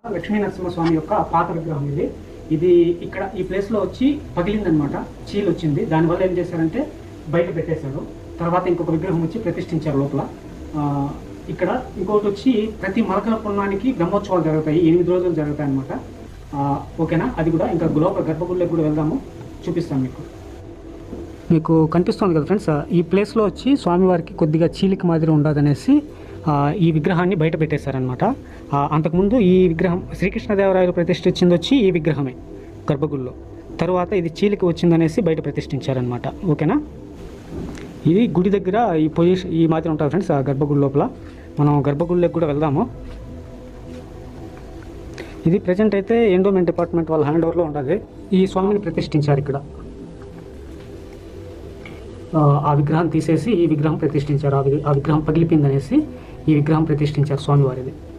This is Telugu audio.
లక్ష్మీ నరసింహస్వామి యొక్క పాత విగ్రహం ఇది ఇది ఇక్కడ ఈ ప్లేస్ లో వచ్చి పగిలిందనమాట చీలు వచ్చింది దానివల్ల ఏం చేశారంటే బయట పెట్టేశారు తర్వాత ఇంకొక విగ్రహం వచ్చి ప్రతిష్ఠించారు లోపల ఆ, ఇక్కడ ఇంకొకటి వచ్చి ప్రతి మలకల పుణ్యానికి బ్రహ్మోత్సవాలు జరుగుతాయి ఎనిమిది రోజులు జరుగుతాయి అనమాట ఓకేనా అది కూడా ఇంకా లోపల గర్భగుడిలోకి కూడా వెళ్దాము చూపిస్తాను మీకు మీకు కనిపిస్తుంది కదా ఫ్రెండ్స్ ఈ ప్లేస్లో వచ్చి స్వామివారికి కొద్దిగా చీలిక మాదిరి ఉండదనేసి ఆ, ఈ విగ్రహాన్ని బయట పెట్టేశారనమాట ఆ, అంతకుముందు ఈ విగ్రహం శ్రీకృష్ణదేవరాయలు ప్రతిష్ఠించింది వచ్చి ఈ విగ్రహమే గర్భగుడిలో తరువాత ఇది చీలిక వచ్చిందనేసి బయట ప్రతిష్ఠించారనమాట ఓకేనా ఇది గుడి దగ్గర ఈ పొజిషన్ ఈ మాదిరి ఉంటుంది ఫ్రెండ్స్ ఆ గర్భగుడి లోపల మనం గర్భగుడిలోకి కూడా వెళ్దాము ఇది ప్రజెంట్ అయితే ఎండోమెంట్ డిపార్ట్మెంట్ వాళ్ళ హ్యాండ్ ఓవర్లో ఉంటుంది ఈ స్వామిని ప్రతిష్ఠించారు ఇక్కడ ఆ, ఆ విగ్రహం తీసేసి ఈ విగ్రహం ప్రతిష్ఠించారు ఆ వి- ఆ విగ్రహం పగిలిపోయిందనేసి ఈ విగ్రహం ప్రతిష్ఠించారు స్వామివారిది